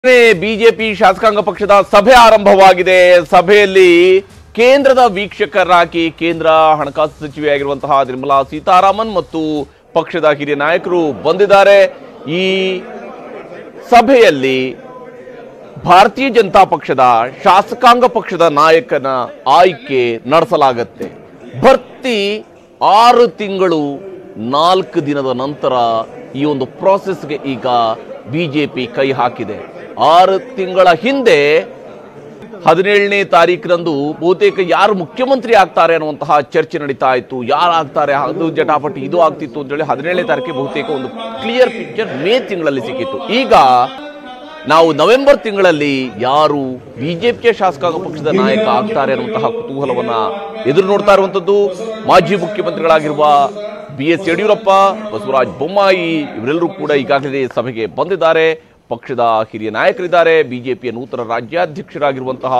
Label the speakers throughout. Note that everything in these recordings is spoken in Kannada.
Speaker 1: ಬಿಜೆಪಿ ಶಾಸಕಾಂಗ ಪಕ್ಷದ ಸಭೆ ಆರಂಭವಾಗಿದೆ ಸಭೆಯಲ್ಲಿ ಕೇಂದ್ರದ ವೀಕ್ಷಕರಾಗಿ ಕೇಂದ್ರ ಹಣಕಾಸು ಸಚಿವೆಯಾಗಿರುವಂತಹ ನಿರ್ಮಲಾ ಸೀತಾರಾಮನ್ ಮತ್ತು ಪಕ್ಷದ ಹಿರಿಯ ನಾಯಕರು ಬಂದಿದ್ದಾರೆ ಈ ಸಭೆಯಲ್ಲಿ ಭಾರತೀಯ ಜನತಾ ಪಕ್ಷದ ಶಾಸಕಾಂಗ ಪಕ್ಷದ ನಾಯಕನ ಆಯ್ಕೆ ನಡೆಸಲಾಗತ್ತೆ ಭರ್ತಿ ಆರು ತಿಂಗಳು ನಾಲ್ಕು ದಿನದ ನಂತರ ಈ ಒಂದು ಪ್ರಾಸೆಸ್ಗೆ ಈಗ ಬಿಜೆಪಿ ಕೈ ಹಾಕಿದೆ ಆರು ತಿಂಗಳ ಹಿಂದೆ ಹದಿನೇಳನೇ ತಾರೀಕಿನಂದು ಬಹುತೇಕ ಯಾರು ಮುಖ್ಯಮಂತ್ರಿ ಆಗ್ತಾರೆ ಅನ್ನುವಂತಹ ಚರ್ಚೆ ನಡೀತಾ ಇತ್ತು ಯಾರು ಆಗ್ತಾರೆ ಅದು ಜಟಾಪಟಿ ಇದು ಆಗ್ತಿತ್ತು ಅಂತೇಳಿ ಹದಿನೇಳನೇ ತಾರೀಕಿಗೆ ಬಹುತೇಕ ಒಂದು ಕ್ಲಿಯರ್ ಪಿಕ್ಚರ್ ಮೇ ತಿಂಗಳಲ್ಲಿ ಸಿಕ್ಕಿತ್ತು ಈಗ ನಾವು ನವೆಂಬರ್ ತಿಂಗಳಲ್ಲಿ ಯಾರು ಬಿಜೆಪಿಯ ಶಾಸಕಾಂಗ ಪಕ್ಷದ ನಾಯಕ ಆಗ್ತಾರೆ ಅನ್ನುವಂತಹ ಕುತೂಹಲವನ್ನ ಎದುರು ನೋಡ್ತಾ ಇರುವಂತದ್ದು ಮಾಜಿ ಮುಖ್ಯಮಂತ್ರಿಗಳಾಗಿರುವ ಬಿ ಎಸ್ ಯಡಿಯೂರಪ್ಪ ಬಸವರಾಜ ಬೊಮ್ಮಾಯಿ ಇವರೆಲ್ಲರೂ ಕೂಡ ಈಗಾಗಲೇ ಸಭೆಗೆ ಬಂದಿದ್ದಾರೆ ಪಕ್ಷದ ಹಿರಿಯ ನಾಯಕರಿದ್ದಾರೆ ಬಿಜೆಪಿಯ ನೂತನ ರಾಜ್ಯಾಧ್ಯಕ್ಷರಾಗಿರುವಂತಹ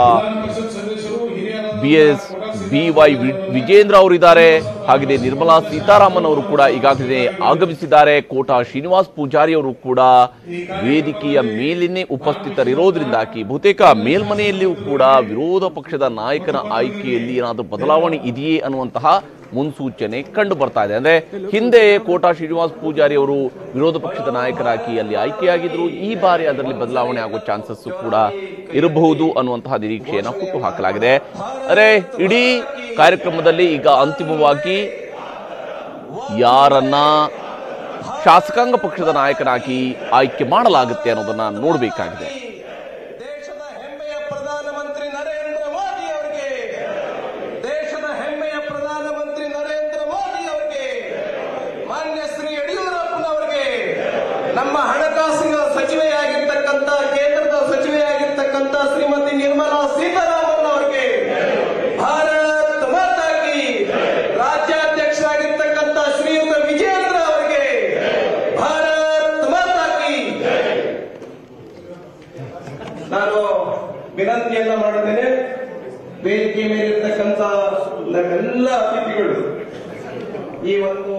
Speaker 1: B S B Y Vijendra ಅವರಿದ್ದಾರೆ ಹಾಗೆಯೇ ನಿರ್ಮಲಾ ಸೀತಾರಾಮನ್ ಅವರು ಕೂಡ ಈಗಾಗಲೇ ಆಗಮಿಸಿದ್ದಾರೆ ಕೋಟಾ ಶ್ರೀನಿವಾಸ್ ಪೂಜಾರಿ ಅವರು ಕೂಡ ವೇದಿಕೆಯ ಮೇಲಿನೇ ಉಪಸ್ಥಿತರಿರೋದ್ರಿಂದಾಗಿ ಬಹುತೇಕ ಮೇಲ್ಮನೆಯಲ್ಲಿಯೂ ಕೂಡ ವಿರೋಧ ಪಕ್ಷದ ನಾಯಕನ ಆಯ್ಕೆಯಲ್ಲಿ ಏನಾದರೂ ಬದಲಾವಣೆ ಇದೆಯೇ ಅನ್ನುವಂತಹ ಮುನ್ಸೂಚನೆ ಕಂಡು ಬರ್ತಾ ಇದೆ ಅಂದ್ರೆ ಹಿಂದೆ ಕೋಟಾ ಶ್ರೀನಿವಾಸ್ ಪೂಜಾರಿ ಅವರು ವಿರೋಧ ಪಕ್ಷದ ನಾಯಕರಾಗಿ ಅಲ್ಲಿ ಆಯ್ಕೆಯಾಗಿದ್ರು ಈ ಬಾರಿ ಅದರಲ್ಲಿ ಬದಲಾವಣೆ ಆಗೋ ಚಾನ್ಸಸ್ ಕೂಡ ಇರಬಹುದು ಅನ್ನುವಂತಹ ನಿರೀಕ್ಷೆಯನ್ನು ಹುಟ್ಟು ಹಾಕಲಾಗಿದೆ ಅರೆ ಇಡೀ ಕಾರ್ಯಕ್ರಮದಲ್ಲಿ ಈಗ ಅಂತಿಮವಾಗಿ ಯಾರನ್ನ ಶಾಸಕಾಂಗ ಪಕ್ಷದ ನಾಯಕನಾಗಿ ಆಯ್ಕೆ ಮಾಡಲಾಗುತ್ತೆ ಅನ್ನೋದನ್ನ ನೋಡಬೇಕಾಗಿದೆ
Speaker 2: ದೇಶದ ಹೆಮ್ಮೆಯ ಪ್ರಧಾನಮಂತ್ರಿ ನರೇಂದ್ರ ಮೋದಿ ಅವರಿಗೆ ದೇಶದ ಹೆಮ್ಮೆಯ ಪ್ರಧಾನಮಂತ್ರಿ ನರೇಂದ್ರ ಮೋದಿ ಅವರಿಗೆ ಮಾನ್ಯ ಶ್ರೀ ಯಡಿಯೂರಪ್ಪನವರಿಗೆ ನಮ್ಮ ಹಣಕಾಸಿನ ಸಚಿವೆಯಾಗಿರ್ತಕ್ಕಂಥ ಕೇಂದ್ರದ ಸಚಿವೆಯಾಗಿರ್ತಕ್ಕಂಥ ಶ್ರೀಮತಿ ನಿರ್ಮಲಾ ಸೀತಾರಾಮನ್ ಅವರಿಗೆ ಭಾರತ್ ಮಾತಾ ಕಿ ರಾಜ್ಯಾಧ್ಯಕ್ಷರಾಗಿರ್ತಕ್ಕಂಥ ಶ್ರೀಯುತ ವಿಜೇಂದ್ರ ಅವರಿಗೆ ಭಾರತ್ ಮಾತಾ ಕಿ ನಾನು ವಿನಂತಿಯನ್ನ ಮಾಡಿದ್ದೇನೆ ವೇದಿಕೆ ಮೇಲಿರ್ತಕ್ಕಂಥ ನಮ್ಮೆಲ್ಲ ಅತಿಥಿಗಳು ಈ ಒಂದು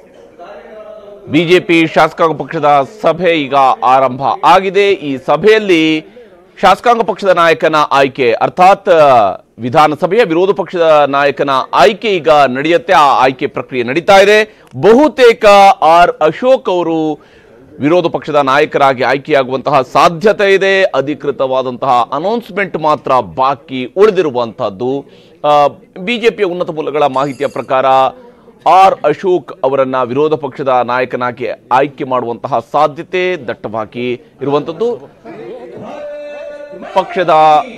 Speaker 1: ಬಿಜೆಪಿ ಶಾಸಕಾಂಗ ಪಕ್ಷದ ಸಭೆ ಈಗ ಆರಂಭ ಆಗಿದೆ ಈ ಸಭೆಯಲ್ಲಿ ಶಾಸಕಾಂಗ ಪಕ್ಷದ ನಾಯಕನ ಆಯ್ಕೆ ಅರ್ಥಾತ್ ಆ, ವಿಧಾನಸಭೆಯ ವಿರೋಧ ಪಕ್ಷದ ನಾಯಕನ ಆಯ್ಕೆ ಈಗ ನಡೆಯುತ್ತೆ ಆ ಆಯ್ಕೆ ಪ್ರಕ್ರಿಯೆ ನಡೀತಾ ಇದೆ ಬಹುತೇಕ ಆರ್ ಅಶೋಕ್ ಅವರು ವಿರೋಧ ಪಕ್ಷದ ನಾಯಕರಾಗಿ ಆಯ್ಕೆಯಾಗುವಂತಹ ಸಾಧ್ಯತೆ ಇದೆ ಅಧಿಕೃತವಾದಂತಹ ಅನೌನ್ಸ್ಮೆಂಟ್ ಮಾತ್ರ ಬಾಕಿ ಉಳಿದಿರುವಂತಹದ್ದು ಬಿಜೆಪಿಯ ಉನ್ನತ ಮೂಲಗಳ ಮಾಹಿತಿಯ ಪ್ರಕಾರ ಆರ್ ಅಶೋಕ್ ಅವರನ್ನ ವಿರೋಧ ಪಕ್ಷದ ನಾಯಕನಾಗಿ ಆಯ್ಕೆ ಮಾಡುವಂತಹ ಸಾಧ್ಯತೆ ದಟ್ಟವಾಗಿ ಇರುವಂತದ್ದು ಪಕ್ಷದ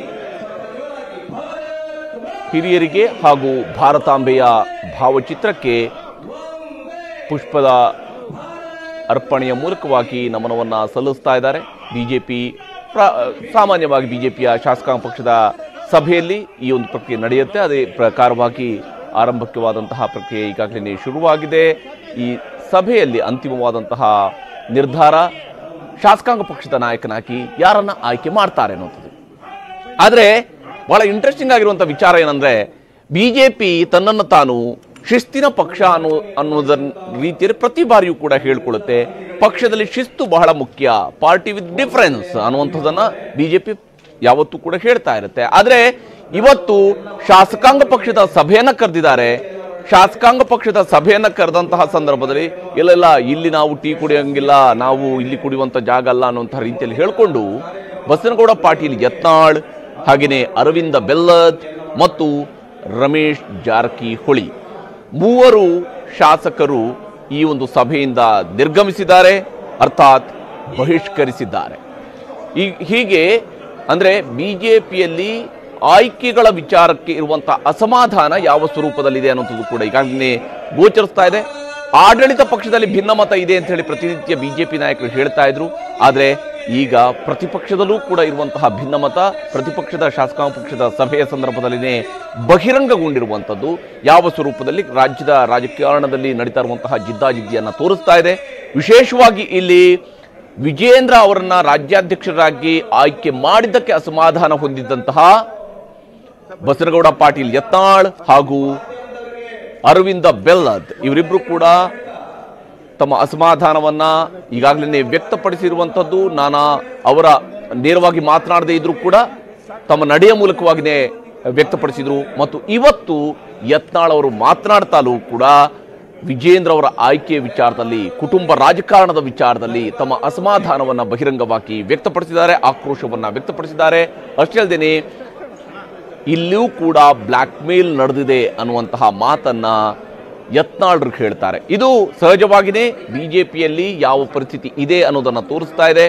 Speaker 1: ಹಿರಿಯರಿಗೆ ಹಾಗೂ ಭಾರತಾಂಬೆಯ ಭಾವಚಿತ್ರಕ್ಕೆ ಪುಷ್ಪದ ಅರ್ಪಣೆಯ ಮೂಲಕವಾಗಿ ನಮನವನ್ನ ಸಲ್ಲಿಸ್ತಾ ಇದ್ದಾರೆ ಬಿಜೆಪಿ ಸಾಮಾನ್ಯವಾಗಿ ಬಿಜೆಪಿಯ ಶಾಸಕಾಂಗ ಪಕ್ಷದ ಸಭೆಯಲ್ಲಿ ಈ ಒಂದು ಪ್ರಕ್ರಿಯೆ ನಡೆಯುತ್ತೆ ಅದೇ ಪ್ರಕಾರವಾಗಿ ಆರಂಭಕ್ಕವಾದಂತಹ ಪ್ರಕ್ರಿಯೆ ಈಗಾಗಲೇ ಶುರುವಾಗಿದೆ ಈ ಸಭೆಯಲ್ಲಿ ಅಂತಿಮವಾದಂತಹ ನಿರ್ಧಾರ ಶಾಸಕಾಂಗ ಪಕ್ಷದ ನಾಯಕನಾಗಿ ಯಾರನ್ನ ಆಯ್ಕೆ ಮಾಡ್ತಾರೆ ಅನ್ನೋಂಥದ್ದು ಆದರೆ ಬಹಳ ಇಂಟ್ರೆಸ್ಟಿಂಗ್ ಆಗಿರುವಂಥ ವಿಚಾರ ಏನಂದ್ರೆ ಬಿಜೆಪಿ ತನ್ನನ್ನು ತಾನು ಶಿಸ್ತಿನ ಪಕ್ಷ ಅನ್ನೋ ಅನ್ನೋದರ ರೀತಿಯಲ್ಲಿ ಪ್ರತಿ ಬಾರಿಯೂ ಕೂಡ ಹೇಳ್ಕೊಳ್ಳುತ್ತೆ ಪಕ್ಷದಲ್ಲಿ ಶಿಸ್ತು ಬಹಳ ಮುಖ್ಯ ಪಾರ್ಟಿ ವಿತ್ ಡಿಫರೆನ್ಸ್ ಅನ್ನುವಂಥದ್ದನ್ನ ಬಿಜೆಪಿ ಯಾವತ್ತೂ ಕೂಡ ಹೇಳ್ತಾ ಇರುತ್ತೆ ಆದರೆ ಇವತ್ತು ಶಾಸಕಾಂಗ ಪಕ್ಷದ ಸಭೆಯನ್ನ ಕರೆದಿದ್ದಾರೆ ಶಾಸಕಾಂಗ ಪಕ್ಷದ ಸಭೆಯನ್ನ ಕರೆದಂತಹ ಸಂದರ್ಭದಲ್ಲಿ ಇಲ್ಲೆಲ್ಲ ಇಲ್ಲಿ ನಾವು ಟೀ ಕುಡಿಯಂಗಿಲ್ಲ ನಾವು ಇಲ್ಲಿ ಕುಡಿಯುವಂತ ಜಾಗ ಅಲ್ಲ ಅನ್ನುವಂತಹ ರೀತಿಯಲ್ಲಿ ಹೇಳ್ಕೊಂಡು ಬಸನಗೌಡ ಪಾಟೀಲ್ ಯತ್ನಾಳ್ ಹಾಗೆಯೇ ಅರವಿಂದ ಬೆಲ್ಲದ್ ಮತ್ತು ರಮೇಶ್ ಜಾರಕಿಹೊಳಿ ಮೂವರು ಶಾಸಕರು ಈ ಒಂದು ಸಭೆಯಿಂದ ನಿರ್ಗಮಿಸಿದ್ದಾರೆ ಅರ್ಥಾತ್ ಬಹಿಷ್ಕರಿಸಿದ್ದಾರೆ ಈ ಹೀಗೆ ಅಂದ್ರೆ ಬಿಜೆಪಿಯಲ್ಲಿ ಆಯ್ಕೆಗಳ ವಿಚಾರಕ್ಕೆ ಇರುವಂತಹ ಅಸಮಾಧಾನ ಯಾವ ಸ್ವರೂಪದಲ್ಲಿದೆ ಅನ್ನೋದು ಕೂಡ ಈಗಾಗಲೇ ಗೋಚರಿಸ್ತಾ ಇದೆ ಆಡಳಿತ ಪಕ್ಷದಲ್ಲಿ ಭಿನ್ನಮತ ಇದೆ ಅಂತ ಹೇಳಿ ಪ್ರತಿನಿತ್ಯ ಬಿಜೆಪಿ ನಾಯಕರು ಹೇಳ್ತಾ ಇದ್ರು ಆದ್ರೆ ಈಗ ಪ್ರತಿಪಕ್ಷದಲ್ಲೂ ಕೂಡ ಇರುವಂತಹ ಭಿನ್ನಮತ ಪ್ರತಿಪಕ್ಷದ ಶಾಸಕಾಂಗ ಪಕ್ಷದ ಸಭೆಯ ಸಂದರ್ಭದಲ್ಲಿನೇ ಬಹಿರಂಗಗೊಂಡಿರುವಂಥದ್ದು ಯಾವ ಸ್ವರೂಪದಲ್ಲಿ ರಾಜ್ಯದ ರಾಜಕಾರಣದಲ್ಲಿ ನಡೀತಾ ಇರುವಂತಹ ಜಿದ್ದಾಜಿದ್ದಿಯನ್ನ ತೋರಿಸ್ತಾ ಇದೆ ವಿಶೇಷವಾಗಿ ಇಲ್ಲಿ ವಿಜೇಂದ್ರ ಅವರನ್ನ ರಾಜ್ಯಾಧ್ಯಕ್ಷರಾಗಿ ಆಯ್ಕೆ ಮಾಡಿದ್ದಕ್ಕೆ ಅಸಮಾಧಾನ ಹೊಂದಿದ್ದಂತಹ ಬಸನಗೌಡ ಪಾಟೀಲ್ ಯತ್ನಾಳ್ ಹಾಗೂ ಅರವಿಂದ ಬೆಲ್ಲದ್ ಇವರಿಬ್ರು ಕೂಡ ತಮ್ಮ ಅಸಮಾಧಾನವನ್ನ ಈಗಾಗಲೇ ವ್ಯಕ್ತಪಡಿಸಿರುವಂಥದ್ದು ನಾನಾ ಅವರ ನೇರವಾಗಿ ಮಾತನಾಡದೇ ಇದ್ರೂ ಕೂಡ ತಮ್ಮ ನಡೆಯ ಮೂಲಕವಾಗಿಯೇ ವ್ಯಕ್ತಪಡಿಸಿದ್ರು ಮತ್ತು ಇವತ್ತು ಯತ್ನಾಳ್ ಅವರು ಮಾತನಾಡ್ತಾಲೂ ಕೂಡ ವಿಜೇಂದ್ರ ಅವರ ಆಯ್ಕೆ ವಿಚಾರದಲ್ಲಿ ಕುಟುಂಬ ರಾಜಕಾರಣದ ವಿಚಾರದಲ್ಲಿ ತಮ್ಮ ಅಸಮಾಧಾನವನ್ನ ಬಹಿರಂಗವಾಗಿ ವ್ಯಕ್ತಪಡಿಸಿದ್ದಾರೆ ಆಕ್ರೋಶವನ್ನ ವ್ಯಕ್ತಪಡಿಸಿದ್ದಾರೆ ಅಷ್ಟೇ ಅಲ್ಲದೆ ಇಲ್ಲಿಯೂ ಕೂಡ ಬ್ಲ್ಯಾಕ್ ಮೇಲ್ ನಡೆದಿದೆ ಅನ್ನುವಂತಹ ಮಾತನ್ನ ಯತ್ನಾಳ್ರು ಹೇಳ್ತಾರೆ ಇದು ಸಹಜವಾಗಿಯೇ ಬಿಜೆಪಿಯಲ್ಲಿ ಯಾವ ಪರಿಸ್ಥಿತಿ ಇದೆ ಅನ್ನೋದನ್ನ ತೋರಿಸ್ತಾ ಇದೆ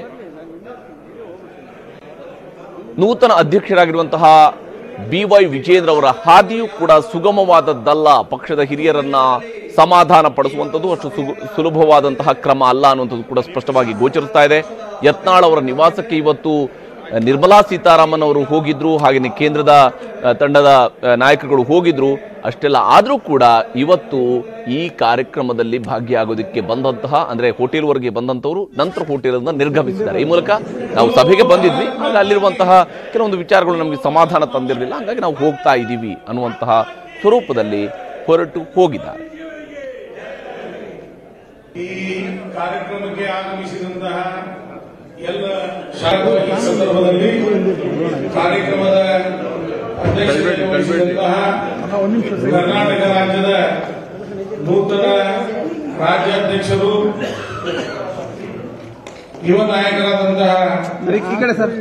Speaker 1: ನೂತನ ಅಧ್ಯಕ್ಷರಾಗಿರುವಂತಹ ಬಿ ವೈ ವಿಜೇಂದ್ರ ಅವರ ಹಾದಿಯೂ ಕೂಡ ಸುಗಮವಾದದ್ದಲ್ಲ ಪಕ್ಷದ ಹಿರಿಯರನ್ನ ಸಮಾಧಾನ ಪಡಿಸುವಂಥದ್ದು ಅಷ್ಟು ಸುಗು- ಸುಲಭವಾದಂತಹ ಕ್ರಮ ಅಲ್ಲ ಅನ್ನುವಂಥದ್ದು ಕೂಡ ಸ್ಪಷ್ಟವಾಗಿ ಗೋಚರಿಸ್ತಾ ಇದೆ ಯತ್ನಾಳ್ ಅವರ ನಿವಾಸಕ್ಕೆ ಇವತ್ತು ನಿರ್ಮಲಾ ಸೀತಾರಾಮನ್ ಅವರು ಹೋಗಿದ್ರು ಹಾಗೆಯೇ ಕೇಂದ್ರದ ಆ, ತಂಡದ ಆ, ನಾಯಕರುಗಳು ಹೋಗಿದ್ರು ಅಷ್ಟೆಲ್ಲ ಆದರೂ ಕೂಡ ಇವತ್ತು ಈ ಕಾರ್ಯಕ್ರಮದಲ್ಲಿ ಭಾಗಿಯಾಗೋದಕ್ಕೆ ಬಂದಂತಹ ಅಂದ್ರೆ ಹೋಟೆಲ್ವರೆಗೆ ಬಂದಂತವರು ನಂತರ ಹೋಟೆಲ್ ಅನ್ನ ನಿರ್ಗಮಿಸಿದ್ದಾರೆ ಈ ಮೂಲಕ ನಾವು ಸಭೆಗೆ ಬಂದಿದ್ವಿ ಆಗ ಅಲ್ಲಿರುವಂತಹ ಕೆಲವೊಂದು ವಿಚಾರಗಳು ನಮಗೆ ಸಮಾಧಾನ ತಂದಿರಲಿಲ್ಲ ಹಾಗಾಗಿ ನಾವು ಹೋಗ್ತಾ ಇದ್ದೀವಿ ಅನ್ನುವಂತಹ ಸ್ವರೂಪದಲ್ಲಿ ಹೊರಟು ಹೋಗಿದ್ದಾರೆ
Speaker 3: ಈ ಕಾರ್ಯಕ್ರಮಕ್ಕೆ ಆಗಮಿಸಿದಂತಹ ಎಲ್ಲ ಶಾಸಕರು ಈ ಸಂದರ್ಭದಲ್ಲಿ ಕಾರ್ಯಕ್ರಮದ ಅಧ್ಯಕ್ಷತೆ ವಹಿಸಿದಂತಹ ಕರ್ನಾಟಕ ರಾಜ್ಯದ ನೂತನ ರಾಜ್ಯಾಧ್ಯಕ್ಷರು ಯುವ ನಾಯಕರಾದಂತಹ
Speaker 4: ಈ ಕಡೆ ಸರ್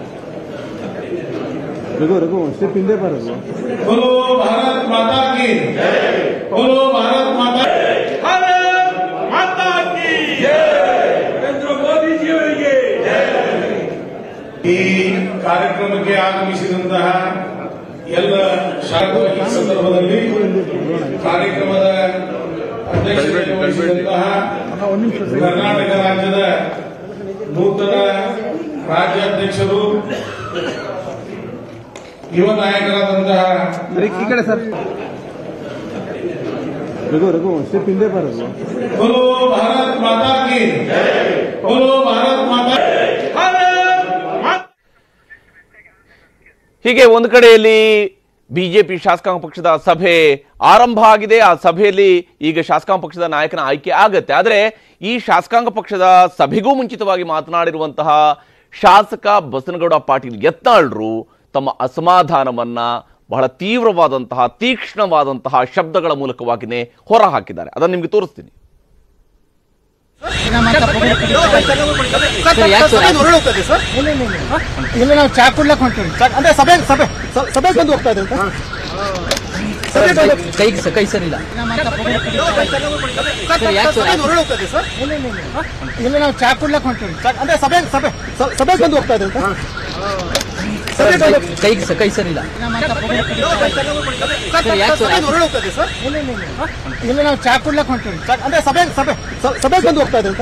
Speaker 4: ರಘು ರಘು ಸ್ಟೆಪ್ ಹಿಂದೆ ಬರೋದು
Speaker 3: बोलो भारत माता की बोलो भारत माता भारत माता की ನರೇಂದ್ರ ಮೋದಿ ಜಿಯವರಿಗೆ ಈ ಕಾರ್ಯಕ್ರಮಕ್ಕೆ ಆಗಮಿಸಿದಂತಹ ಎಲ್ಲ ಶಾಸಕರು ಈ ಸಂದರ್ಭದಲ್ಲಿ ಕಾರ್ಯಕ್ರಮದ ಅಧ್ಯಕ್ಷತೆ ವಹಿಸಿದಂತಹ ಕರ್ನಾಟಕ ರಾಜ್ಯದ ನೂತನ ರಾಜ್ಯಾಧ್ಯಕ್ಷರು ಯುವ ನಾಯಕರಾದಂತಹ
Speaker 4: ಈ ಕಡೆ ಸರ್ ರಘು ರಘು ಸ್ಟೆಪ್ ಹಿಂದೆ ಬರೋದು
Speaker 3: बोलो भारत माता की बोलो भारत माता भारत माता
Speaker 1: ಹೀಗೆ ಒಂದು ಕಡೆಯಲ್ಲಿ ಬಿಜೆಪಿ ಶಾಸಕಾಂಗ ಪಕ್ಷದ ಸಭೆ ಆರಂಭ ಆಗಿದೆ ಆ ಸಭೆಯಲ್ಲಿ ಈಗ ಶಾಸಕಾಂಗ ಪಕ್ಷದ ನಾಯಕನ ಆಯ್ಕೆ ಆಗತ್ತೆ ಆದರೆ ಈ ಶಾಸಕಾಂಗ ಪಕ್ಷದ ಸಭೆಗೂ ಮುಂಚಿತವಾಗಿ ಮಾತನಾಡಿರುವಂತಹ ಶಾಸಕ ಬಸನಗೌಡ ಪಾಟೀಲ್ ಯತ್ನಾಳ್ರು ತಮ್ಮ ಅಸಮಾಧಾನವನ್ನ ಬಹಳ ತೀವ್ರವಾದಂತಹ ತೀಕ್ಷ್ಣವಾದಂತಹ ಶಬ್ದಗಳ ಮೂಲಕವಾಗಿಯೇ ಹೊರ ಹಾಕಿದ್ದಾರೆ ಅದನ್ನು ನಿಮಗೆ ತೋರಿಸ್ತೀನಿ
Speaker 4: ಇಲ್ಲಿ ನಾವು ಚಾ ಕುಡ್ಲಕ್ ಹೊಂಟೀವಿ ಅಂದ್ರೆ ಸಭೆ ಸಭೆ ಸಭೆಗೆ ಬಂದು ಹೋಗ್ತಾ ಇದ್ದೀವಿ
Speaker 5: ಕೈ ಕೈ ಸರಿಲ್ಲ ಸರ್, ಯಾಕೆ ಸರ್?
Speaker 4: ಇಲ್ಲಿ ನಾವು ಚಾ ಕುಡ್ಲಕ್ ಹೊಂಟೀವಿ ಅಂದ್ರೆ ಸಭೆ ಸಭೆ ಸಭೆಗೆ ಬಂದು ಹೋಗ್ತಾ ಇದ್ದೀವಿ
Speaker 5: ಕೈ ಕೈ ಸರಿಲ್ಲ ಸರ್, ಯಾಕೆ ಸರ್?
Speaker 4: ಇಲ್ಲಿ ನಾವು ಚಾ ಕುಡ್ಲಕ್ ಹೊಂಟೀವಿ ಅಂದ್ರೆ ಸಭೆ ಸಭೆ ಸಭೆಗೆ ಬಂದು ಹೋಗ್ತಾ ಇದ್ದೀವಿ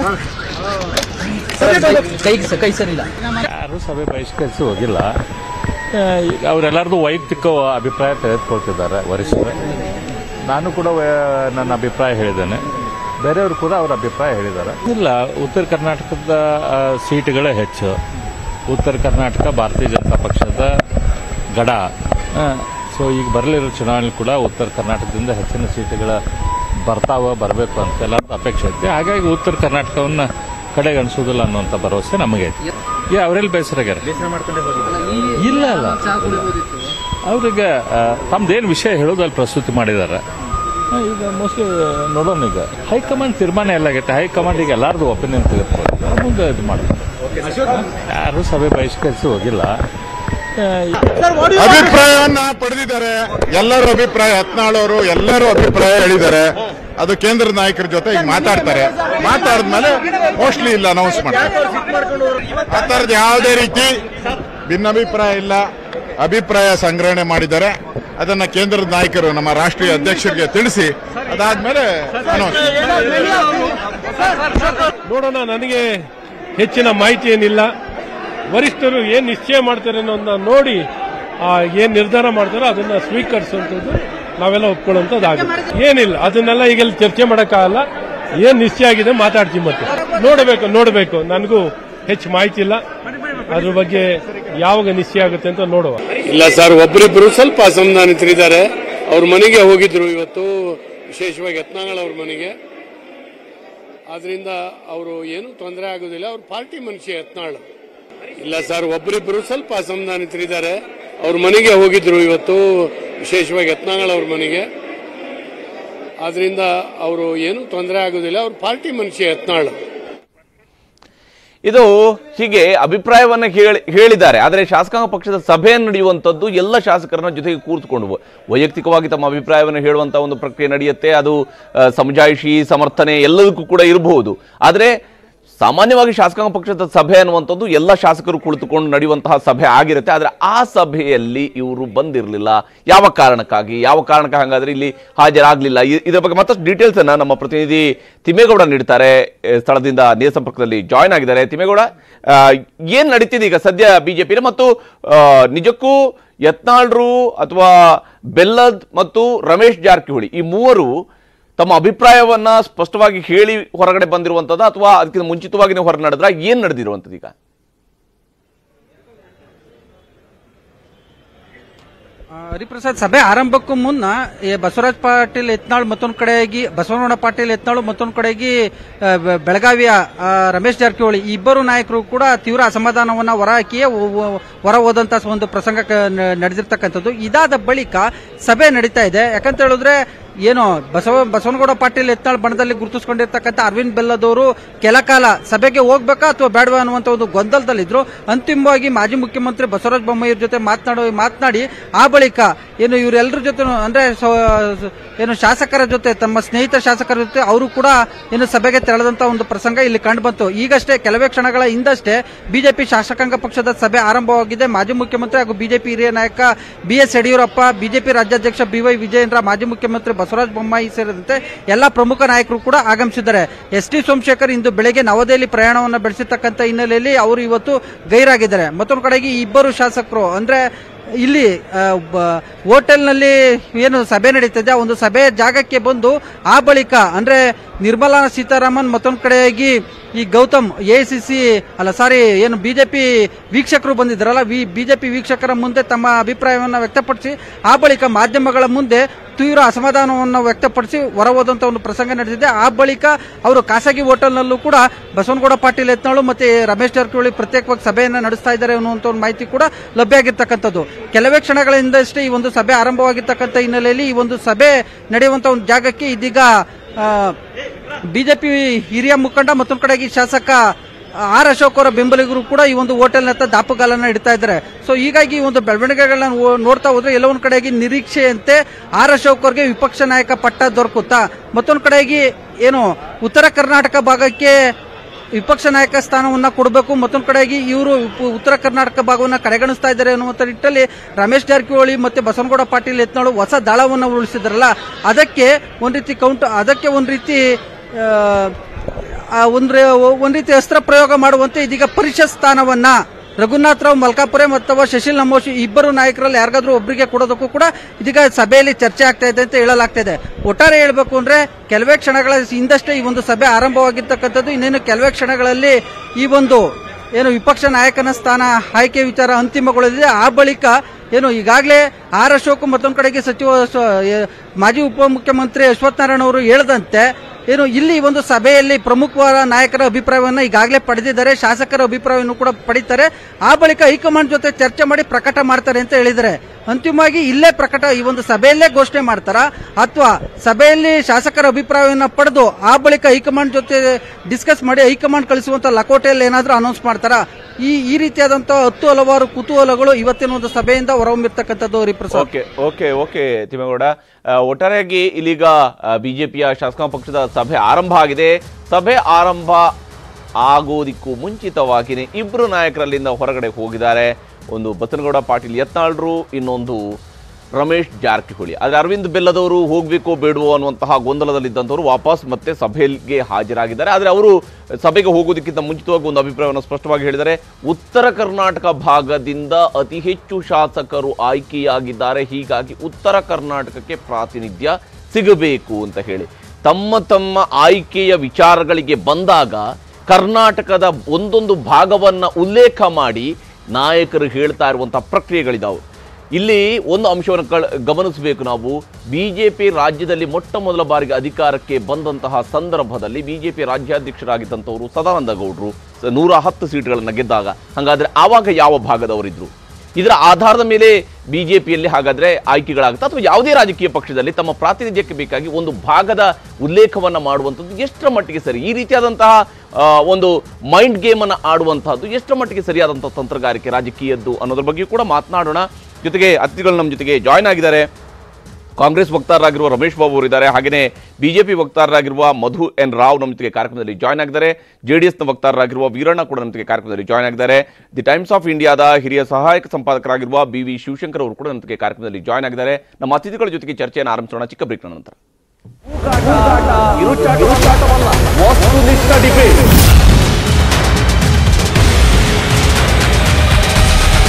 Speaker 5: ಕೈ ಕೈ ಸರಿಲ್ಲ
Speaker 6: ಯಾರು ಸಭೆ ಬಹಿಷ್ಕರಿಸಿ ಹೋಗಿಲ್ಲ ಆ, ಈಗ ಅವರೆಲ್ಲರದು ವೈಯಕ್ತಿಕ ಅಭಿಪ್ರಾಯ ತೆಗೆದುಕೊಳ್ತಿದ್ದಾರೆ ವರಿಷ್ಠರು ನಾನು ಕೂಡ ವ- ನನ್ನ ಅಭಿಪ್ರಾಯ ಹೇಳಿದ್ದೇನೆ ಬೇರೆಯವರು ಕೂಡ ಅವರ ಅಭಿಪ್ರಾಯ ಹೇಳಿದ್ದಾರೆ ಇಲ್ಲ ಉತ್ತರ ಕರ್ನಾಟಕದ ಆ, ಸೀಟುಗಳೇ ಹೆಚ್ಚು ಉತ್ತರ ಕರ್ನಾಟಕ ಭಾರತೀಯ ಜನತಾ ಪಕ್ಷದ ಗಡ ಸೊ ಈಗ ಬರಲಿರೋ ಚುನಾವಣೆ ಕೂಡ ಉತ್ತರ ಕರ್ನಾಟಕದಿಂದ ಹೆಚ್ಚಿನ ಸೀಟುಗಳ ಬರ್ತಾವ ಬರಬೇಕು ಅಂತ ಎಲ್ಲರದ್ದು ಅಪೇಕ್ಷೆ ಐತಿ ಹಾಗಾಗಿ ಉತ್ತರ ಕರ್ನಾಟಕವನ್ನ ಕಡೆಗಣಿಸೋದಿಲ್ಲ ಅನ್ನುವಂಥ ಭರವಸೆ ನಮಗೆ ಐತಿ ಏ ಅವರೆಲ್ಲಿ ಬೇಸರಾಗ್ಯಾರ ಇಲ್ಲ ಅಲ್ಲ ಅವ್ರಿಗೆ ಆ, ತಮ್ದೇನು ವಿಷಯ ಹೇಳೋದಲ್ಲಿ ಪ್ರಸ್ತುತಿ ಮಾಡಿದ್ದಾರೆ ಆ, ಈಗ ಮೋಸ್ಟ್ಲಿ ನೋಡೋಣ ಈಗ ಹೈಕಮಾಂಡ್ ತೀರ್ಮಾನ ಎಲ್ಲ ಆಗೈತೆ ಹೈಕಮಾಂಡ್ ಈಗ ಎಲ್ಲಾರ್ದು ಒಪಿನಿಯನ್ ತೆಗೆದುಕೊಳ್ಳಿ ಮುಂದೆ ಇದು ಮಾಡ್ತಾರೆ ಯಾರು ಸಭೆ ಬಹಿಷ್ಕರಿಸಿ ಹೋಗಿಲ್ಲ ಆ,
Speaker 7: ಅಭಿಪ್ರಾಯವನ್ನ ಪಡೆದಿದ್ದಾರೆ ಎಲ್ಲರೂ ಅಭಿಪ್ರಾಯ ಹತ್ನಾಳವರು ಎಲ್ಲರೂ ಅಭಿಪ್ರಾಯ ಹೇಳಿದ್ದಾರೆ ಅದು ಕೇಂದ್ರ ನಾಯಕರ ಜೊತೆ ಈಗ ಮಾತಾಡ್ತಾರೆ ಮಾತಾಡಿದ್ಮೇಲೆ ಮೋಸ್ಟ್ಲಿ ಇಲ್ಲ ಅನೌನ್ಸ್ ಮಾಡ್ತಾರೆ ಆ ಥರದ್ದು ಯಾವುದೇ ರೀತಿ ಭಿನ್ನಾಭಿಪ್ರಾಯ ಇಲ್ಲ ಅಭಿಪ್ರಾಯ ಸಂಗ್ರಹಣೆ ಮಾಡಿದ್ದಾರೆ ಅದನ್ನ ಕೇಂದ್ರದ ನಾಯಕರು ನಮ್ಮ ರಾಷ್ಟ್ರೀಯ ಅಧ್ಯಕ್ಷರಿಗೆ ತಿಳಿಸಿ ಅದಾದ್ಮೇಲೆ ಅನೌನ್ಸ್
Speaker 8: ನೋಡೋಣ ನನಗೆ ಹೆಚ್ಚಿನ ಮಾಹಿತಿ ಏನಿಲ್ಲ ವರಿಷ್ಠರು ಏನ್ ನಿಶ್ಚಯ ಮಾಡ್ತಾರೆ ಅನ್ನೋದನ್ನ ನೋಡಿ ಆ, ಏನ್ ನಿರ್ಧಾರ ಮಾಡ್ತಾರೋ ಅದನ್ನ ಸ್ವೀಕರಿಸುವಂಥದ್ದು ನಾವೆಲ್ಲ ಒಪ್ಕೊಳ್ಳುವಂಥದ್ದಾಗುತ್ತೆ ಏನಿಲ್ಲ ಅದನ್ನೆಲ್ಲ ಈಗ ಇಲ್ಲಿ ಚರ್ಚೆ ಮಾಡೋಕ್ಕಾಗಲ್ಲ ಏನ್ ನಿಶ್ಚಯ ಆಗಿದೆ ಮಾತಾಡ್ತೀವಿ ಮತ್ತೆ ನೋಡಬೇಕು ನೋಡಬೇಕು ನನಗೂ ಹೆಚ್ಚು ಮಾಹಿತಿ ಇಲ್ಲ ಅದ್ರ ಬಗ್ಗೆ ಯಾವಾಗ ನಿಶ್ಚಯ ಆಗುತ್ತೆ ಅಂತ ನೋಡುವ
Speaker 9: ಇಲ್ಲ ಸರ್ ಒಬ್ಬರಿಬ್ಬರು ಸ್ವಲ್ಪ ಅಸಮಾಧಾನಿತರಿದ್ದಾರೆ ಅವ್ರ ಮನೆಗೆ ಹೋಗಿದ್ರು ಇವತ್ತು ವಿಶೇಷವಾಗಿ ಯತ್ನಾಳ್ ಅವ್ರ ಮನೆಗೆ ಆದ್ರಿಂದ ಅವರು ಏನು ತೊಂದರೆ ಆಗೋದಿಲ್ಲ ಅವ್ರ ಪಾರ್ಟಿ ಮನುಷ್ಯ ಯತ್ನಾಳ್ ಇಲ್ಲ ಸರ್ ಒಬ್ಬರಿಬ್ಬರು ಸ್ವಲ್ಪ ಅಸಮಾಧಾನಿತರಿದ್ದಾರೆ ಅವ್ರ ಮನೆಗೆ ಹೋಗಿದ್ರು ಇವತ್ತು ವಿಶೇಷವಾಗಿ ಯತ್ನಾಳ್ ಅವ್ರ ಮನೆಗೆ ಆದ್ರಿಂದ ಅವರು ಏನು ತೊಂದರೆ ಆಗೋದಿಲ್ಲ ಅವ್ರ ಪಾರ್ಟಿ ಮನುಷ್ಯ ಯತ್ನಾಳ್
Speaker 1: ಇದು ಹೀಗೆ ಅಭಿಪ್ರಾಯವನ್ನ ಹೇಳಿ ಹೇಳಿದ್ದಾರೆ ಆದರೆ ಶಾಸಕಾಂಗ ಪಕ್ಷದ ಸಭೆ ನಡೆಯುವಂಥದ್ದು ಎಲ್ಲ ಶಾಸಕರನ್ನ ಜೊತೆಗೆ ಕೂರಿಸಿಕೊಂಡು ವೈಯಕ್ತಿಕವಾಗಿ ತಮ್ಮ ಅಭಿಪ್ರಾಯವನ್ನು ಹೇಳುವಂತ ಒಂದು ಪ್ರಕ್ರಿಯೆ ನಡೆಯುತ್ತೆ ಅದು ಆ, ಸಮಜಾಯಿಷಿ ಸಮರ್ಥನೆ ಎಲ್ಲದಕ್ಕೂ ಕೂಡ ಇರಬಹುದು ಆದರೆ ಸಾಮಾನ್ಯವಾಗಿ ಶಾಸಕಾಂಗ ಪಕ್ಷದ ಸಭೆ ಅನ್ನುವಂಥದ್ದು ಎಲ್ಲ ಶಾಸಕರು ಕುಳಿತುಕೊಂಡು ನಡೆಯುವಂತಹ ಸಭೆ ಆಗಿರುತ್ತೆ ಆದರೆ ಆ ಸಭೆಯಲ್ಲಿ ಇವರು ಬಂದಿರಲಿಲ್ಲ ಯಾವ ಕಾರಣಕ್ಕಾಗಿ ಯಾವ ಕಾರಣಕ್ಕೆ ಹಾಗಾದ್ರೆ ಇಲ್ಲಿ ಹಾಜರಾಗಲಿಲ್ಲ ಇದರ ಬಗ್ಗೆ ಮತ್ತಷ್ಟು ಡೀಟೇಲ್ಸ್ ಅನ್ನ ನಮ್ಮ ಪ್ರತಿನಿಧಿ ತಿಮ್ಮೇಗೌಡ ನೀಡ್ತಾರೆ ಎ, ಸ್ಥಳದಿಂದ ನೇರ ಸಂಪರ್ಕದಲ್ಲಿ ಜಾಯ್ನ್ ಆಗಿದ್ದಾರೆ ತಿಮ್ಮೇಗೌಡ ಆ, ಏನ್ ನಡೀತಿದೆ ಈಗ ಸದ್ಯ ಬಿಜೆಪಿ ಮತ್ತು ಆ, ನಿಜಕ್ಕೂ ಯತ್ನಾಳ್ರು ಅಥವಾ ಬೆಲ್ಲದ್ ಮತ್ತು ರಮೇಶ್ ಜಾರಕಿಹೊಳಿ ಈ ಮೂವರು ತಮ್ಮ ಅಭಿಪ್ರಾಯವನ್ನ ಸ್ಪಷ್ಟವಾಗಿ ಹೇಳಿ ಹೊರಗಡೆ ಬಂದಿರುವಂತದ ಅಥವಾ ಅದಕ್ಕಿಂತ ಮುಂಚಿತವಾಗಿ ನೀವು ಹೊರ ನಡೆದ್ರ ಏನ್ ನಡೆದಿರುವಂತದ್ದು ಈಗ
Speaker 5: ಆ, ಹರಿಪ್ರಸಾದ್ ಸಭೆ ಆರಂಭಕ್ಕೂ ಮುನ್ನ ಈ ಬಸವರಾಜ್ ಪಾಟೀಲ್ ಯತ್ನಾಳ್ ಮತ್ತೊಂದು ಕಡೆಯಾಗಿ ಬಸವನಗೌಡ ಪಾಟೀಲ್ ಯತ್ನಾಳು ಮತ್ತೊಂದು ಕಡೆಗೆ ಆ, ಬೆ- ಬೆಳಗಾವಿಯ ಆ, ರಮೇಶ್ ಜಾರಕಿಹೊಳಿ ಈ ಇಬ್ಬರು ನಾಯಕರು ಕೂಡ ತೀವ್ರ ಅಸಮಾಧಾನವನ್ನ ಹೊರಹಾಕಿಯೇ ಒ- ಒ- ಹೊರ ಹೋದಂತ ಒಂದು ಪ್ರಸಂಗ ಕ- ನ- ನಡೆದಿರ್ತಕ್ಕಂಥದ್ದು ಇದಾದ ಬಳಿಕ ಸಭೆ ನಡೀತಾ ಇದೆ ಯಾಕಂತ ಹೇಳಿದ್ರೆ ಏನು ಬಸವ ಬಸವನಗೌಡ ಪಾಟೀಲ್ ಯತ್ನಾಳ್ ಬಣದಲ್ಲಿ ಗುರುತಿಸಿಕೊಂಡಿರ್ತಕ್ಕಂಥ ಅರವಿಂದ್ ಬೆಲ್ಲದವರು ಕೆಲ ಕಾಲ ಸಭೆಗೆ ಹೋಗ್ಬೇಕಾ ಅಥವಾ ಬೇಡವಾ ಅನ್ನುವಂತ ಒಂದು ಗೊಂದಲದಲ್ಲಿದ್ರು ಅಂತಿಮವಾಗಿ ಮಾಜಿ ಮುಖ್ಯಮಂತ್ರಿ ಬಸವರಾಜ ಬೊಮ್ಮಾಯಿಯವ್ರ ಜೊತೆ ಮಾತನಾಡಿ ಮಾತನಾಡಿ ಆ ಬಳಿಕ ಏನು ಇವರೆಲ್ಲರ ಜೊತೆ ಅಂದ್ರೆ ಸ- ಏನು ಶಾಸಕರ ಜೊತೆ ತಮ್ಮ ಸ್ನೇಹಿತ ಶಾಸಕರ ಜೊತೆ ಅವರು ಕೂಡ ಏನು ಸಭೆಗೆ ತೆರಳದಂತ ಒಂದು ಪ್ರಸಂಗ ಇಲ್ಲಿ ಕಂಡು ಬಂತು ಈಗಷ್ಟೇ ಕೆಲವೇ ಕ್ಷಣಗಳ ಹಿಂದಷ್ಟೇ ಬಿಜೆಪಿ ಶಾಸಕಾಂಗ ಪಕ್ಷದ ಸಭೆ ಆರಂಭವಾಗಿದೆ ಮಾಜಿ ಮುಖ್ಯಮಂತ್ರಿ ಹಾಗೂ ಬಿಜೆಪಿ ಹಿರಿಯ ನಾಯಕ ಬಿ ಎಸ್ ಯಡಿಯೂರಪ್ಪ ಬಿಜೆಪಿ ರಾಜ್ಯಾಧ್ಯಕ್ಷ ಬಿವೈ ವಿಜಯೇಂದ್ರ ಮಾಜಿ ಮುಖ್ಯಮಂತ್ರಿ ಬಸವರಾಜ ಬೊಮ್ಮಾಯಿ ಸೇರಿದಂತೆ ಎಲ್ಲಾ ಪ್ರಮುಖ ನಾಯಕರು ಕೂಡ ಆಗಮಿಸಿದ್ದಾರೆ ಎಸ್ ಟಿ ಸೋಮಶೇಖರ್ ಇಂದು ಬೆಳಗ್ಗೆ ನವದೆಹಲಿ ಪ್ರಯಾಣವನ್ನು ಬೆಳೆಸಿರ್ತಕ್ಕಂಥ ಹಿನ್ನೆಲೆಯಲ್ಲಿ ಅವರು ಇವತ್ತು ಗೈರಾಗಿದ್ದಾರೆ ಮತ್ತೊಂದು ಕಡೆಗೆ ಈ ಇಬ್ಬರು ಶಾಸಕರು ಅಂದ್ರೆ ಇಲ್ಲಿ ಆ, ಬ- ಹೋಟೆಲ್ನಲ್ಲಿ ಏನು ಸಭೆ ನಡೀತದೆ ಆ ಒಂದು ಸಭೆ ಜಾಗಕ್ಕೆ ಬಂದು ಆ ಬಳಿಕ ಅಂದ್ರೆ ನಿರ್ಮಲಾ ಸೀತಾರಾಮನ್ ಮತ್ತೊಂದು ಕಡೆಯಾಗಿ ಈ ಗೌತಮ್ ಎಐಸಿಸಿ ಅಲ್ಲ ಸಾರಿ ಏನು ಬಿಜೆಪಿ ವೀಕ್ಷಕರು ಬಂದಿದ್ದಾರಲ್ಲ ವಿ ಬಿಜೆಪಿ ವೀಕ್ಷಕರ ಮುಂದೆ ತಮ್ಮ ಅಭಿಪ್ರಾಯವನ್ನು ವ್ಯಕ್ತಪಡಿಸಿ ಆ ಬಳಿಕ ಮಾಧ್ಯಮಗಳ ಮುಂದೆ ತೀವ್ರ ಅಸಮಾಧಾನವನ್ನು ವ್ಯಕ್ತಪಡಿಸಿ ಹೊರ ಹೋದಂತ ಒಂದು ಪ್ರಸಂಗ ನಡೆದಿದೆ ಆ ಬಳಿಕ ಅವರು ಖಾಸಗಿ ಹೋಟೆಲ್ನಲ್ಲೂ ಕೂಡ ಬಸವನಗೌಡ ಪಾಟೀಲ್ ಯತ್ನಾಳು ಮತ್ತೆ ರಮೇಶ್ ಜಾರಕಿಹೊಳಿ ಪ್ರತ್ಯೇಕವಾಗಿ ಸಭೆಯನ್ನ ನಡೆಸ್ತಾ ಇದ್ದಾರೆ ಅನ್ನುವಂತ ಒಂದು ಮಾಹಿತಿ ಕೂಡ ಲಭ್ಯ ಆಗಿರ್ತಕ್ಕಂಥದ್ದು ಕೆಲವೇ ಕ್ಷಣಗಳ ಹಿಂದಷ್ಟೇ ಈ ಒಂದು ಸಭೆ ಆರಂಭವಾಗಿರ್ತಕ್ಕಂಥ ಹಿನ್ನೆಲೆಯಲ್ಲಿ ಈ ಒಂದು ಸಭೆ ನಡೆಯುವಂತ ಒಂದು ಜಾಗಕ್ಕೆ ಇದೀಗ ಬಿಜೆಪಿ ಹಿರಿಯ ಮುಖಂಡ ಮತ್ತೊಂದು ಕಡೆಗೆ ಶಾಸಕ ಆರ್ ಅಶೋಕ್ ಅವರ ಬೆಂಬಲಿಗರು ಕೂಡ ಈ ಒಂದು ಹೋಟೆಲ್ನತ್ತ ದಾಪುಗಾಲನ್ನ ಇಡ್ತಾ ಇದ್ದಾರೆ ಸೊ ಹೀಗಾಗಿ ಈ ಒಂದು ಬೆಳವಣಿಗೆಗಳನ್ನ ನೋ- ನೋಡ್ತಾ ಹೋದ್ರೆ ಎಲ್ಲ ಒಂದ್ ಕಡೆಗೆ ನಿರೀಕ್ಷೆಯಂತೆ ಆರ್ ಅಶೋಕ್ ಅವರಿಗೆ ವಿಪಕ್ಷ ನಾಯಕ ಪಟ್ಟ ದೊರಕುತ್ತಾ ಮತ್ತೊಂದು ಕಡೆಗೆ ಏನು ಉತ್ತರ ಕರ್ನಾಟಕ ಭಾಗಕ್ಕೆ ವಿಪಕ್ಷ ನಾಯಕ ಸ್ಥಾನವನ್ನ ಕೊಡಬೇಕು ಮತ್ತೊಂದು ಕಡೆಗೆ ಇವರು ಉತ್ತರ ಕರ್ನಾಟಕ ಭಾಗವನ್ನ ಕಡೆಗಣಿಸ್ತಾ ಇದ್ದಾರೆ ಅನ್ನುವಂಥ ನಿಟ್ಟಲ್ಲಿ ರಮೇಶ್ ಜಾರಕಿಹೊಳಿ ಮತ್ತೆ ಬಸವನಗೌಡ ಪಾಟೀಲ್ ಯತ್ನಾಳು ಹೊಸ ದಾಳವನ್ನ ಉಳಿಸಿದ್ರಲ್ಲ ಅದಕ್ಕೆ ಒಂದ್ ರೀತಿ ಕೌಂಟ್ ಅದಕ್ಕೆ ಒಂದ್ ರೀತಿ ಆ, ಆ, ಒಂದ್ ರೇ- ಒಂದ್ ರೀತಿ ಅಸ್ತ್ರ ಪ್ರಯೋಗ ಮಾಡುವಂತೆ ಇದೀಗ ಪರಿಷತ್ ಸ್ಥಾನವನ್ನ ರಘುನಾಥ್ ರಾವ್ ಮಲ್ಕಾಪುರೆ ಅಥವಾ ಶಶಿಲ್ ನಮೋಶಿ ಇಬ್ಬರು ನಾಯಕರಲ್ಲಿ ಯಾರಿಗಾದ್ರೂ ಒಬ್ಬರಿಗೆ ಕೊಡೋದಕ್ಕೂ ಕೂಡ ಇದೀಗ ಸಭೆಯಲ್ಲಿ ಚರ್ಚೆ ಆಗ್ತಾ ಇದೆ ಅಂತ ಹೇಳಲಾಗ್ತಾ ಇದೆ ಒಟ್ಟಾರೆ ಹೇಳ್ಬೇಕು ಅಂದ್ರೆ ಕೆಲವೇ ಕ್ಷಣಗಳ ಹಿಂದಷ್ಟೇ ಈ ಒಂದು ಸಭೆ ಆರಂಭವಾಗಿರ್ತಕ್ಕಂಥದ್ದು ಇನ್ನೇನು ಕೆಲವೇ ಕ್ಷಣಗಳಲ್ಲಿ ಈ ಒಂದು ಏನು ವಿಪಕ್ಷ ನಾಯಕನ ಸ್ಥಾನ ಆಯ್ಕೆ ವಿಚಾರ ಅಂತಿಮಗೊಳ್ಳಲಿದೆ ಆ ಬಳಿಕ ಏನು ಈಗಾಗಲೇ ಆರ್ ಅಶೋಕ್ ಮತ್ತೊಂದು ಕಡೆಗೆ ಸಚಿವ ಸ- ಎ- ಮಾಜಿ ಉಪಮುಖ್ಯಮಂತ್ರಿ ಅಶ್ವಥ್ ನಾರಾಯಣ ಅವರು ಹೇಳದಂತೆ ಏನು ಇಲ್ಲಿ ಒಂದು ಸಭೆಯಲ್ಲಿ ಪ್ರಮುಖವಾದ ನಾಯಕರ ಅಭಿಪ್ರಾಯವನ್ನು ಈಗಾಗಲೇ ಪಡೆದಿದ್ದಾರೆ ಶಾಸಕರ ಅಭಿಪ್ರಾಯವನ್ನು ಕೂಡ ಪಡಿತಾರೆ ಆ ಬಳಿಕ ಹೈಕಮಾಂಡ್ ಜೊತೆ ಚರ್ಚೆ ಮಾಡಿ ಪ್ರಕಟ ಮಾಡ್ತಾರೆ ಅಂತ ಹೇಳಿದ್ದಾರೆ ಅಂತಿಮವಾಗಿ ಇಲ್ಲೇ ಪ್ರಕಟ ಈ ಒಂದು ಸಭೆಯಲ್ಲೇ ಘೋಷಣೆ ಮಾಡ್ತಾರ ಅಥವಾ ಸಭೆಯಲ್ಲಿ ಶಾಸಕರ ಅಭಿಪ್ರಾಯವನ್ನು ಪಡೆದು ಆ ಬಳಿಕ ಹೈಕಮಾಂಡ್ ಜೊತೆ ಡಿಸ್ಕಸ್ ಮಾಡಿ ಹೈಕಮಾಂಡ್ ಕಳಿಸುವಂತ ಲಕೋಟೆಯಲ್ಲಿ ಏನಾದ್ರೂ ಅನೌನ್ಸ್ ಮಾಡ್ತಾರ ಈ ಈ ರೀತಿಯಾದಂತಹ ಹತ್ತು ಹಲವಾರು ಕುತೂಹಲಗಳು ಇವತ್ತಿನ ಒಂದು ಸಭೆಯಿಂದ ಹೊರಹೊಮ್ಮಿರ್ತಕ್ಕಂಥದ್ದು Hariprasad
Speaker 1: okay okay okay Thimmegowda ಆ, ಒಟ್ಟಾರೆಯಾಗಿ ಇಲ್ಲೀಗ ಬಿಜೆಪಿಯ ಶಾಸಕಾಂಗ ಪಕ್ಷದ ಸಭೆ ಆರಂಭ ಆಗಿದೆ ಸಭೆ ಆರಂಭ ಆಗೋದಿಕ್ಕೂ ಮುಂಚಿತವಾಗಿಯೇ ಇಬ್ಬರು ನಾಯಕರಲ್ಲಿಂದ ಹೊರಗಡೆ ಹೋಗಿದ್ದಾರೆ ಒಂದು ಬಸನಗೌಡ ಪಾಟೀಲ್ ಯತ್ನಾಳ್ರು ಇನ್ನೊಂದು ರಮೇಶ್ ಜಾರಕಿಹೊಳಿ ಆದರೆ ಅರವಿಂದ್ ಬೆಲ್ಲದವರು ಹೋಗ್ಬೇಕೋ ಬೇಡವೋ ಅನ್ನುವಂತಹ ಗೊಂದಲದಲ್ಲಿದ್ದಂಥವ್ರು ವಾಪಸ್ ಮತ್ತೆ ಸಭೆಗೆ ಹಾಜರಾಗಿದ್ದಾರೆ ಆದರೆ ಅವರು ಸಭೆಗೆ ಹೋಗೋದಕ್ಕಿಂತ ಮುಂಚಿತವಾಗಿ ಒಂದು ಅಭಿಪ್ರಾಯವನ್ನು ಸ್ಪಷ್ಟವಾಗಿ ಹೇಳಿದ್ದಾರೆ ಉತ್ತರ ಕರ್ನಾಟಕ ಭಾಗದಿಂದ ಅತಿ ಹೆಚ್ಚು ಶಾಸಕರು ಆಯ್ಕೆಯಾಗಿದ್ದಾರೆ ಹೀಗಾಗಿ ಉತ್ತರ ಕರ್ನಾಟಕಕ್ಕೆ ಪ್ರಾತಿನಿಧ್ಯ ಸಿಗಬೇಕು ಅಂತ ಹೇಳಿ ತಮ್ಮ ತಮ್ಮ ಆಯ್ಕೆಯ ವಿಚಾರಗಳಿಗೆ ಬಂದಾಗ ಕರ್ನಾಟಕದ ಒಂದೊಂದು ಭಾಗವನ್ನ ಉಲ್ಲೇಖ ಮಾಡಿ ನಾಯಕರು ಹೇಳ್ತಾ ಇರುವಂತಹ ಪ್ರಕ್ರಿಯೆಗಳಿದಾವೆ ಇಲ್ಲಿ ಒಂದು ಅಂಶವನ್ನು ಕಳ್ ಗಮನಿಸಬೇಕು ನಾವು ಬಿಜೆಪಿ ರಾಜ್ಯದಲ್ಲಿ ಮೊಟ್ಟ ಮೊದಲ ಬಾರಿಗೆ ಅಧಿಕಾರಕ್ಕೆ ಬಂದಂತಹ ಸಂದರ್ಭದಲ್ಲಿ ಬಿಜೆಪಿ ರಾಜ್ಯಾಧ್ಯಕ್ಷರಾಗಿದ್ದಂಥವರು ಸದಾನಂದ ಗೌಡರು ಸ- ನೂರ ಹತ್ತು ಸೀಟ್ಗಳನ್ನು ಗೆದ್ದಾಗ ಹಾಗಾದ್ರೆ ಆವಾಗ ಯಾವ ಭಾಗದವರಿದ್ರು ಇದರ ಆಧಾರದ ಮೇಲೆ ಬಿಜೆಪಿಯಲ್ಲಿ ಹಾಗಾದ್ರೆ ಆಯ್ಕೆಗಳಾಗುತ್ತೆ ಅಥವಾ ಯಾವುದೇ ರಾಜಕೀಯ ಪಕ್ಷದಲ್ಲಿ ತಮ್ಮ ಪ್ರಾತಿನಿಧ್ಯಕ್ಕೆ ಬೇಕಾಗಿ ಒಂದು ಭಾಗದ ಉಲ್ಲೇಖವನ್ನ ಮಾಡುವಂಥದ್ದು ಎಷ್ಟರ ಮಟ್ಟಿಗೆ ಸರಿ ಈ ರೀತಿಯಾದಂತಹ ಆ, ಒಂದು ಮೈಂಡ್ ಗೇಮ್ ಅನ್ನು ಆಡುವಂತಹದ್ದು ಎಷ್ಟರ ಮಟ್ಟಿಗೆ ಸರಿಯಾದಂತಹ ತಂತ್ರಗಾರಿಕೆ ರಾಜಕೀಯದ್ದು ಅನ್ನೋದ್ರ ಬಗ್ಗೆ ಕೂಡ ಮಾತನಾಡೋಣ ಜೊತೆಗೆ ಅತಿಥಿಗಳು ನಮ್ಮ ಜೊತೆಗೆ ಜಾಯ್ನ್ ಆಗಿದ್ದಾರೆ ಕಾಂಗ್ರೆಸ್ ವಕ್ತಾರರಾಗಿರುವ ರಮೇಶ್ ಬಾಬು ಅವರು ಇದ್ದಾರೆ ಹಾಗೆಯೇ ಬಿಜೆಪಿ ವಕ್ತಾರರಾಗಿರುವ ಮಧು ಎನ್ ರಾವ್ ನಮ್ಮ ಜೊತೆಗೆ ಕಾರ್ಯಕ್ರಮದಲ್ಲಿ ಜಾಯ್ನ್ ಆಗಿದ್ದಾರೆ ಜೆಡಿಎಸ್ನ ವಕ್ತಾರರಾಗಿರುವ ವೀರಣ್ಣ ಕೂಡ ನಮ್ಮ ಜೊತೆಗೆ ಕಾರ್ಯಕ್ರಮದಲ್ಲಿ ಜಾಯ್ನ್ ಆಗಿದ್ದಾರೆ ದಿ ಟೈಮ್ಸ್ ಆಫ್ ಇಂಡಿಯಾದ ಹಿರಿಯ ಸಹಾಯಕ ಸಂಪಾದಕರಾಗಿರುವ ಬಿ ವಿ ಶಿವಶಂಕರ್ ಅವರು ಕೂಡ ನಮ್ಮ ಜೊತೆಗೆ ಕಾರ್ಯಕ್ರಮದಲ್ಲಿ ಜಾಯ್ನ್ ಆಗಿದ್ದಾರೆ ನಮ್ಮ ಅತಿಥಿಗಳ ಜೊತೆಗೆ ಚರ್ಚೆಯನ್ನು ಆರಂಭಿಸೋಣ ಚಿಕ್ಕ ಬ್ರೇಕ್ನ ನಂತರ ವಸ್ತುನಿಷ್ಠ ಡಿಬೇಟ್